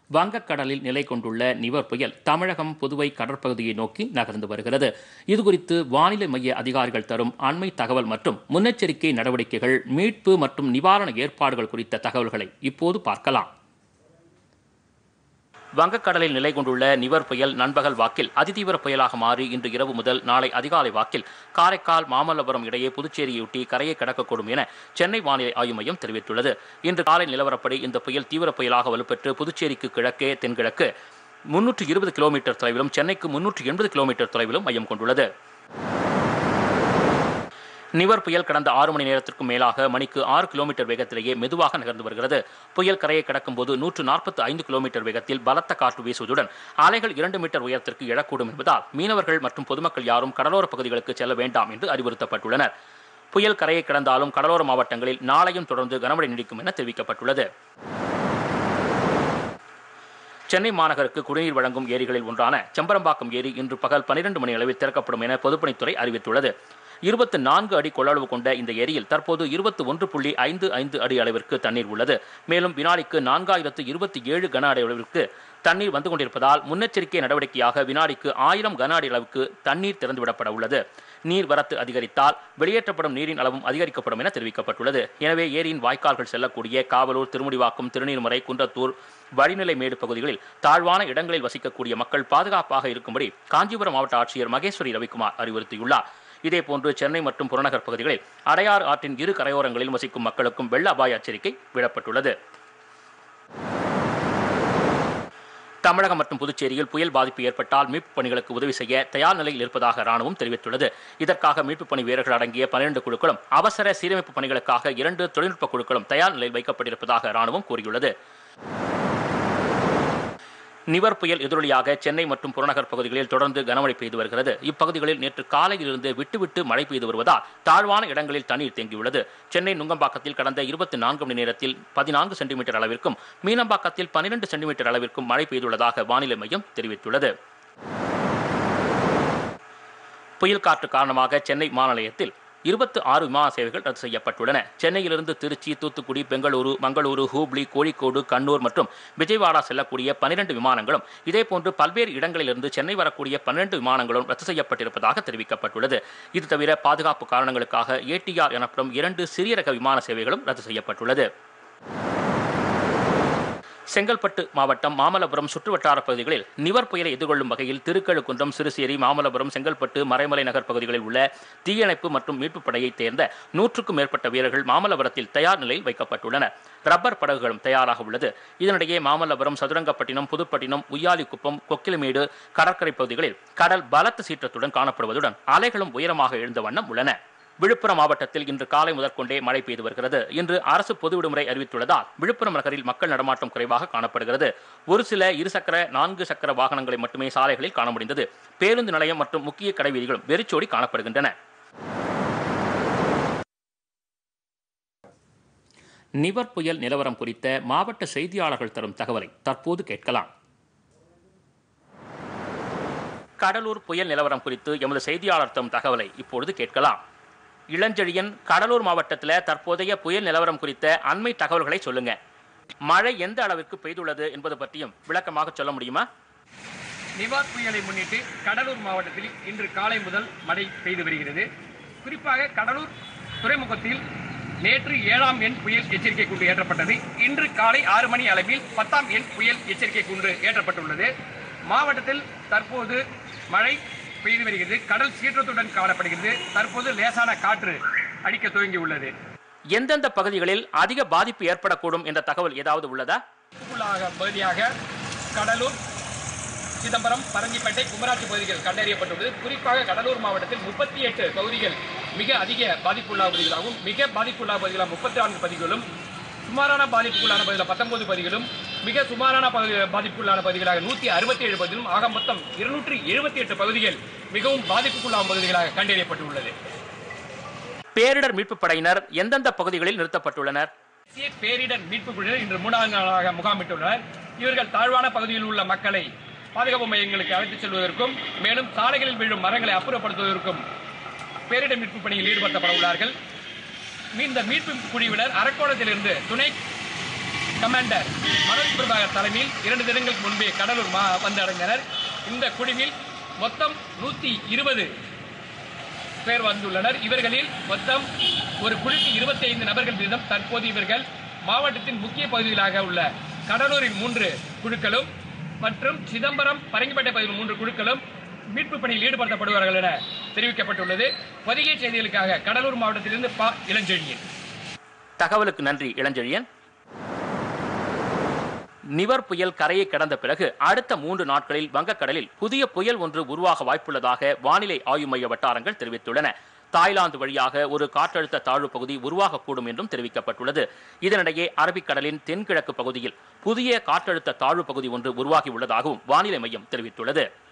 வங்கக்கடலில் நிலை கொண்டுள்ள நிவர் புயல் தமிழகம் புதுவை கடற்பகுதியை நோக்கி நகர்ந்து வருகிறது இதுகுறித்து வானிலை மைய அதிகாரிகள் தரும் அண்மை தகவல் மற்றும் முன்னெச்சரிக்கை நடவடிக்கைகள் மீட்பு மற்றும் நிவாரண ஏற்பாடுகள் குறித்த தகவல்களை இப்போது பார்க்கலாம் வங்கக்கடலில் நிலை கொண்டுள்ள நிவர் புயல் நண்பகல் வாக்கில் அதிதீவிர புயலாக மாறி இன்று இரவு முதல் நாளை அதிகாலை வாக்கில் காரைக்கால் மாமல்லபுரம் இடையே புதுச்சேரியொட்டி கரையை கடக்கக்கூடும் என சென்னை வானிலை ஆய்வு மையம் தெரிவித்துள்ளது இன்று காலை நிலவரப்படி இந்த புயல் தீவிர புயலாக வலுப்பெற்று புதுச்சேரிக்கு கிழக்கே தென்கிழக்கு முன்னூற்று இருபது கிலோமீட்டர் தொலைவிலும் சென்னைக்கு முன்னூற்று எண்பது கிலோமீட்டர் தொலைவிலும் மையம் கொண்டுள்ளது நிவர் புயல் கடந்த ஆறு மணி நேரத்திற்கும் மேலாக மணிக்கு ஆறு கிலோமீட்டர் வேகத்திலேயே மெதுவாக நகர்ந்து வருகிறது புயல் கரையை கடக்கும் போது நூற்று நாற்பத்தி ஐந்து கிலோமீட்டர் வேகத்தில் பலத்த காற்று வீசுவதுடன் அலைகள் இரண்டு மீட்டர் உயரத்திற்கு எழக்கூடும் என்பதால் மீனவர்கள் மற்றும் பொதுமக்கள் யாரும் கடலோர பகுதிகளுக்கு செல்ல வேண்டாம் என்று அறிவுறுத்தப்பட்டுள்ளனர் புயல் கரையை கடந்தாலும் கடலோர மாவட்டங்களில் நாளையும் தொடர்ந்து கனமழை நீடிக்கும் என தெரிவிக்கப்பட்டுள்ளது சென்னை மாநகருக்கு குடிநீர் வழங்கும் ஏரிகளில் ஒன்றான செம்பரம்பாக்கம் ஏரி இன்று பகல் பனிரெண்டு மணி அளவில் திறக்கப்படும் என பொதுப்பணித்துறை அறிவித்துள்ளது இருபத்தி நான்கு அடி கொள்ளளவு கொண்ட இந்த ஏரியில் தற்போது இருபத்தி ஒன்று புள்ளி ஐந்து ஐந்து அடி அளவிற்கு தண்ணீர் உள்ளது மேலும் வினாடிக்கு நான்காயிரத்து இருபத்தி ஏழு கன அடி அளவிற்கு தண்ணீர் வந்து கொண்டிருப்பதால் முன்னெச்சரிக்கை நடவடிக்கையாக வினாடிக்கு ஆயிரம் கன அடி அளவுக்கு தண்ணீர் திறந்துவிடப்பட உள்ளது நீர் வரத்து அதிகரித்தால் வெளியேற்றப்படும் நீரின் அளவும் அதிகரிக்கப்படும் என தெரிவிக்கப்பட்டுள்ளது எனவே ஏரியின் வாய்க்கால்கள் செல்லக்கூடிய காவலூர் திருமுடிவாக்கம் திருநீர்மறை குன்றத்தூர் வழிநிலை மேடு பகுதிகளில் தாழ்வான இடங்களில் வசிக்கக்கூடிய மக்கள் பாதுகாப்பாக இருக்கும்படி காஞ்சிபுரம் மாவட்ட ஆட்சியர் மகேஸ்வரி ரவிக்குமார் அறிவுறுத்தியுள்ளார் இதேபோன்று சென்னை மற்றும் புறநகர் பகுதிகளில் அடையாறு ஆற்றின் இரு கரையோரங்களில் வசிக்கும் மக்களுக்கும் வெள்ள அபாய எச்சரிக்கை விடப்பட்டுள்ளது தமிழகம் மற்றும் புதுச்சேரியில் புயல் பாதிப்பு ஏற்பட்டால் மீட்புப் பணிகளுக்கு உதவி செய்ய தயார் நிலையில் இருப்பதாக ராணுவம் தெரிவித்துள்ளது இதற்காக மீட்புப் பணி வீரர்கள் அடங்கிய பன்னிரண்டு குழுக்களும் அவசர சீரமைப்பு பணிகளுக்காக இரண்டு தொழில்நுட்ப குழுக்களும் தயார் நிலையில் வைக்கப்பட்டிருப்பதாக ராணுவம் கூறியுள்ளது நிவர் புயல் எதிரொலியாக சென்னை மற்றும் புறநகர் பகுதிகளில் தொடர்ந்து கனமழை பெய்து வருகிறது இப்பகுதிகளில் நேற்று காலையிலிருந்து விட்டுவிட்டு மழை பெய்து வருவதால் தாழ்வான இடங்களில் தண்ணீர் தேங்கியுள்ளது சென்னை நுங்கம்பாக்கத்தில் கடந்த இருபத்தி நான்கு மணி நேரத்தில் பதினான்கு சென்டிமீட்டர் அளவிற்கும் மீனம்பாக்கத்தில் பனிரெண்டு சென்டிமீட்டர் அளவிற்கும் மழை பெய்துள்ளதாக வானிலை மையம் தெரிவித்துள்ளது புயல் காற்று காரணமாக சென்னை மாநிலையத்தில் இருபத்தி ஆறு விமான சேவைகள் ரத்து செய்யப்பட்டுள்ளன சென்னையிலிருந்து திருச்சி தூத்துக்குடி பெங்களூரு மங்களூரு ஹூப்ளி கோழிக்கோடு கண்ணூர் மற்றும் விஜயவாடா செல்லக்கூடிய பனிரெண்டு விமானங்களும் இதேபோன்று பல்வேறு இடங்களிலிருந்து சென்னை வரக்கூடிய பன்னிரண்டு விமானங்களும் ரத்து செய்யப்பட்டிருப்பதாக தெரிவிக்கப்பட்டுள்ளது இது தவிர பாதுகாப்பு காரணங்களுக்காக ஏடிஆர் எனப்படும் இரண்டு சிறிய ரக விமான சேவைகளும் ரத்து செய்யப்பட்டுள்ளது செங்கல்பட்டு மாவட்டம் மாமல்லபுரம் சுற்றுவட்டார பகுதிகளில் நிவர் புயலை எதிர்கொள்ளும் வகையில் திருக்கழுக்குன்றம் சிறுசேரி மாமல்லபுரம் செங்கல்பட்டு மறைமலை நகர் பகுதிகளில் உள்ள தீயணைப்பு மற்றும் மீட்புப் படையைச் சேர்ந்த நூற்றுக்கும் மேற்பட்ட வீரர்கள் மாமல்லபுரத்தில் தயார் நிலையில் வைக்கப்பட்டுள்ளனர் ரப்பர் படகுகளும் தயாராக உள்ளது இதனிடையே மாமல்லபுரம் சதுரங்கப்பட்டினம் புதுப்பட்டினம் உய்யாலிக்குப்பம் கொக்கிலிமேடு கடற்கரை பகுதிகளில் கடல் பலத்த சீற்றத்துடன் காணப்படுவதுடன் அலைகளும் உயரமாக எழுந்த வண்ணம் உள்ளன விழுப்புரம் மாவட்டத்தில் இன்று காலை முதற்கொண்டே மழை பெய்து வருகிறது இன்று அரசு பொது விடுமுறை அறிவித்துள்ளதால் விழுப்புரம் நகரில் மக்கள் நடமாட்டம் குறைவாக காணப்படுகிறது ஒரு சில இருசக்கர நான்கு சக்கர வாகனங்களை மட்டுமே சாலைகளில் காண முடிந்தது பேருந்து நிலையம் மற்றும் முக்கிய கடை வீதிகளும் வெறிச்சோடி காணப்படுகின்றன நிவர் புயல் நிலவரம் குறித்த மாவட்ட செய்தியாளர்கள் தரும் தகவலை தற்போது கேட்கலாம் கடலூர் புயல் நிலவரம் குறித்து எமது செய்தியாளர் தரும் தகவலை இப்பொழுது கேட்கலாம் இளஞ்செழியன் கடலூர் மாவட்டத்தில் தற்போதைய புயல் நிலவரம் குறித்த அண்மை தகவல்களை சொல்லுங்க மழை எந்த அளவிற்கு பெய்துள்ளது என்பது பற்றியும் விளக்கமாக சொல்ல முடியுமா நிவார் புயலை முன்னிட்டு கடலூர் மாவட்டத்தில் இன்று காலை முதல் மழை பெய்து வருகிறது குறிப்பாக கடலூர் துறைமுகத்தில் நேற்று ஏழாம் எண் புயல் எச்சரிக்கை கூண்டு ஏற்றப்பட்டது இன்று காலை ஆறு மணி அளவில் பத்தாம் எண் புயல் எச்சரிக்கை கூண்டு ஏற்றப்பட்டுள்ளது மாவட்டத்தில் தற்போது மழை பெய்து வருகிறது கடல் சீற்றத்துடன் காணப்படுகிறது தற்போது லேசான காற்று அடிக்க துவங்கி உள்ளது எந்தெந்த பகுதிகளில் அதிக பாதிப்பு ஏற்படக்கூடும் என்ற தகவல் ஏதாவது உள்ளதா உள்ளாக பகுதியாக கடலூர் சிதம்பரம் பரங்கிப்பேட்டை குமராட்சி பகுதிகள் கண்டறியப்பட்டுள்ளது குறிப்பாக கடலூர் மாவட்டத்தில் முப்பத்தி எட்டு பகுதிகள் மிக அதிக பாதிப்புள்ளான பகுதிகளாகவும் மிக பாதிப்புள்ளான பகுதிகளாக முப்பத்தி நான்கு பகுதிகளும் சுமாரான பாதிப்புக்குள்ளான பகுதியில் பத்தொன்பது பகுதிகளும் மிக சுமாரான பகுதி பாதிப்புள்ளான பகுதிகளாக நூற்றி அறுபத்தி ஏழு பகுதிகளும் ஆக மொத்தம் இருநூற்றி எழுபத்தி எட்டு பகுதிகள் மிகவும் பாதிப்புக்குள்ளான பகுதிகளாக கண்டறியப்பட்டுள்ளது பேரிடர் மீட்புப் படையினர் எந்தெந்த பகுதிகளில் நிறுத்தப்பட்டுள்ளனர் தேசிய பேரிடர் மீட்பு குழு இன்று மூணாவது நாளாக முகாமிட்டுள்ளனர் இவர்கள் தாழ்வான பகுதியில் உள்ள மக்களை பாதுகாப்பு மையங்களுக்கு அழைத்துச் செல்வதற்கும் மேலும் சாலைகளில் விழும் மரங்களை அப்புறப்படுத்துவதற்கும் பேரிடர் மீட்பு பணியில் ஈடுபடுத்தப்பட உள்ளார்கள் இந்த மீட்பு குழுவினர் அரக்கோணத்திலிருந்து துணை கமாண்டர் மனோஜ் பிரபாகர் தலைமையில் இரண்டு தினங்களுக்கு முன்பே கடலூர் மா வந்து அடைந்தனர் இந்த குழுவில் மொத்தம் நூற்றி இருபது பேர் வந்துள்ளனர் இவர்களில் மொத்தம் ஒரு குழுக்கு இருபத்தி ஐந்து நபர்கள் வீதம் தற்போது இவர்கள் மாவட்டத்தின் முக்கிய பகுதிகளாக உள்ள கடலூரின் மூன்று குழுக்களும் மற்றும் சிதம்பரம் பரங்கிப்பேட்டை பகுதியில் மூன்று குழுக்களும் மீட்பு பணியில் ஈடுபடுத்தப்படுவார்கள் என தெரிவிக்கப்பட்டுள்ளது பொதிகை செய்திகளுக்காக கடலூர் மாவட்டத்திலிருந்து ப இளஞ்செழியன் தகவலுக்கு நன்றி இளஞ்செழியன் நிவர் புயல் கரையை கடந்த பிறகு அடுத்த மூன்று நாட்களில் வங்கக்கடலில் புதிய புயல் ஒன்று உருவாக வாய்ப்புள்ளதாக வானிலை ஆய்வு மைய வட்டாரங்கள் தெரிவித்துள்ளன தாய்லாந்து வழியாக ஒரு காற்றழுத்த தாழ்வு பகுதி உருவாகக்கூடும் என்றும் தெரிவிக்கப்பட்டுள்ளது இதனிடையே அரபிக்கடலின் தென்கிழக்கு பகுதியில் புதிய காற்றழுத்த தாழ்வு பகுதி ஒன்று உருவாகியுள்ளதாகவும் வானிலை மையம் தெரிவித்துள்ளது